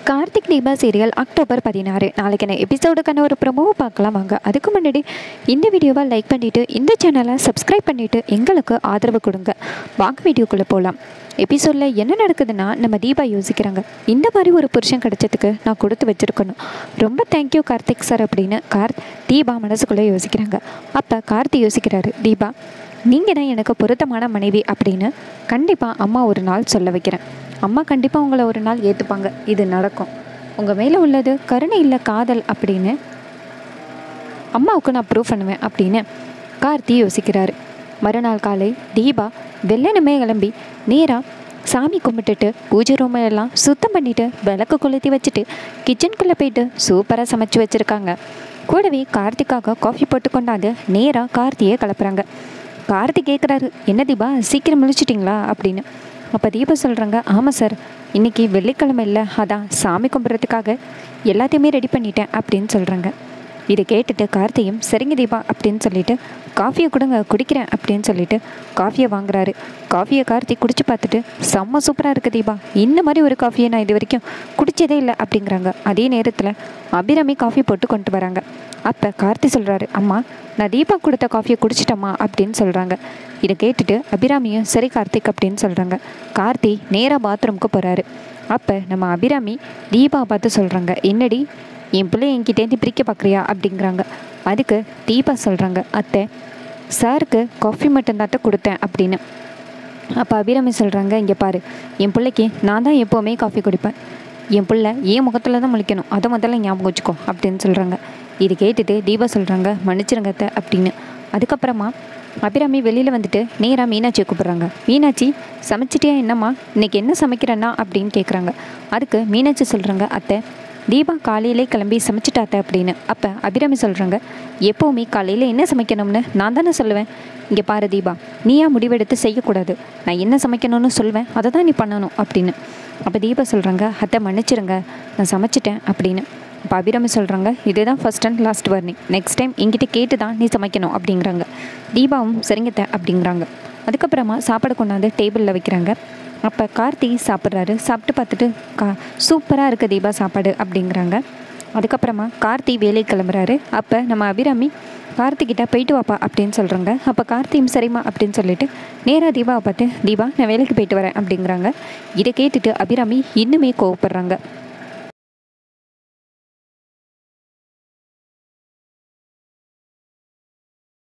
Karthik Deepa serial October பதினாறு நாளைக்கான எபிசோடுக்கான ஒரு ப்ரொமோவை பார்க்கலாம் வாங்க அதுக்கு முன்னாடி இந்த வீடியோவை லைக் பண்ணிவிட்டு இந்த சேனலை சப்ஸ்கிரைப் பண்ணிவிட்டு எங்களுக்கு ஆதரவு கொடுங்க வாங்க வீடியோக்குள்ளே போகலாம் எபிசோடில் என்ன நடக்குதுன்னா நம்ம தீபா யோசிக்கிறாங்க இந்த மாதிரி ஒரு புருஷன் கிடைச்சதுக்கு நான் கொடுத்து வச்சுருக்கணும் ரொம்ப தேங்க்யூ கார்த்திக் சார் அப்படின்னு கார் தீபா மனசுக்குள்ளே யோசிக்கிறாங்க அப்போ கார்த்தி யோசிக்கிறாரு தீபா நீங்கள் தான் எனக்கு பொருத்தமான மனைவி அப்படின்னு கண்டிப்பாக அம்மா ஒரு நாள் சொல்ல வைக்கிறேன் அம்மா கண்டிப்பாக உங்களை ஒரு நாள் ஏற்றுப்பாங்க இது நடக்கும் உங்கள் மேலே உள்ளது கருணை இல்லை காதல் அப்படின்னு அம்மாவுக்கு நான் ப்ரூவ் பண்ணுவேன் அப்படின்னு கார்த்தி யோசிக்கிறாரு மறுநாள் காலை தீபா வெள்ளனமே கிளம்பி நேராக சாமி கும்பிட்டுட்டு பூஜை ரூம் எல்லாம் சுத்தம் பண்ணிட்டு விளக்கு கொளுத்தி வச்சுட்டு கிச்சனுக்குள்ளே போயிட்டு சூப்பராக சமைச்சு வச்சுருக்காங்க கூடவே கார்த்திக்காக காஃபி போட்டு கொண்டாந்து நேராக கார்த்தியை கிளப்புறாங்க கார்த்தி கேட்குறாரு என்ன தீபா சீக்கிரம் முழிச்சிட்டிங்களா அப்படின்னு அப்போ தீபா சொல்கிறாங்க ஆமாம் சார் இன்றைக்கி வெள்ளிக்கிழமை இல்லை அதான் சாமி கும்பிட்றதுக்காக எல்லாத்தையுமே ரெடி பண்ணிட்டேன் அப்படின்னு சொல்கிறாங்க இதை கேட்டுட்டு கார்த்தியும் சரிங்க தீபா அப்படின்னு சொல்லிட்டு காஃபியை கொடுங்க குடிக்கிறேன் அப்படின்னு சொல்லிட்டு காஃபியை வாங்குறாரு காஃபியை கார்த்தி குடிச்சு பார்த்துட்டு செம்ம சூப்பராக இருக்குது தீபா இந்த மாதிரி ஒரு காஃபியை நான் இது வரைக்கும் குடிச்சதே இல்லை அப்படிங்கிறாங்க அதே நேரத்தில் அபிராமி காஃபி போட்டு கொண்டு வராங்க அப்போ கார்த்தி சொல்கிறாரு அம்மா நான் தீபா கொடுத்த காஃபியை குடிச்சிட்டம்மா அப்படின்னு சொல்கிறாங்க இதை கேட்டுட்டு அபிராமியும் சரி கார்த்திக் அப்படின்னு சொல்கிறாங்க கார்த்தி நேராக பாத்ரூமுக்கு போகிறாரு அப்போ நம்ம அபிராமி தீபா பார்த்து சொல்கிறாங்க என்னடி என் பிள்ளை என்கிட்டேருந்து பிரிக்க பார்க்குறியா அப்படிங்கிறாங்க அதுக்கு தீபா சொல்கிறாங்க அத்தை சாருக்கு காஃபி மட்டும்தாட்ட கொடுத்தேன் அப்படின்னு அப்போ அபிராமி சொல்கிறாங்க இங்கே பாரு என் பிள்ளைக்கு நான் தான் எப்போவுமே காஃபி குடிப்பேன் என் பிள்ளை என் முகத்தில் தான் முழிக்கணும் அதை முதல்ல ஞாபகம் வச்சுக்கோ அப்படின்னு சொல்கிறாங்க இது கேட்டுட்டு தீபா சொல்கிறாங்க மன்னிச்சிருங்க அத்தை அப்படின்னு அதுக்கப்புறமா அபிராமி வெளியில் வந்துட்டு நேராக மீனாட்சியை கூப்பிட்றாங்க மீனாட்சி சமைச்சிட்டியா என்னம்மா இன்னைக்கு என்ன சமைக்கிறேன்னா அப்படின்னு கேட்குறாங்க அதுக்கு மீனாட்சி சொல்கிறாங்க அத்தை தீபா காலையிலே கிளம்பி சமைச்சிட்டாத்த அப்படின்னு அப்போ அபிராமி சொல்கிறாங்க எப்போவுமே காலையில் என்ன சமைக்கணும்னு நான் தானே சொல்லுவேன் இங்கே பாரு தீபா நீயா முடிவெடுத்து செய்யக்கூடாது நான் என்ன சமைக்கணும்னு சொல்வேன் அதை தான் நீ பண்ணணும் அப்படின்னு அப்போ தீபா சொல்கிறாங்க அத்தை மன்னிச்சிருங்க நான் சமைச்சிட்டேன் அப்படின்னு அப்போ அபிராமி சொல்கிறாங்க இதுதான் first and last warning next time என்கிட்ட கேட்டு தான் நீ சமைக்கணும் அப்படிங்கிறாங்க தீபாவும் சரிங்கத்த அப்படிங்கிறாங்க அதுக்கப்புறமா சாப்பாடு கொண்டாந்து டேபிளில் வைக்கிறாங்க அப்போ கார்த்தி சாப்பிட்றாரு சாப்பிட்டு பார்த்துட்டு கா சூப்பராக இருக்குது தீபா சாப்பாடு அப்படிங்கிறாங்க அதுக்கப்புறமா கார்த்தி வேலைக்கு கிளம்புறாரு அப்போ நம்ம அபிராமி கார்த்திகிட்ட போயிட்டு வாப்பா அப்படின்னு சொல்கிறாங்க அப்போ கார்த்தியும் சரிம்மா அப்படின்னு சொல்லிட்டு நேராக தீபாவை பார்த்து தீபா நான் வேலைக்கு போயிட்டு வரேன் அப்படிங்கிறாங்க இதை கேட்டுட்டு அபிராமி இன்னுமே கோவப்படுறாங்க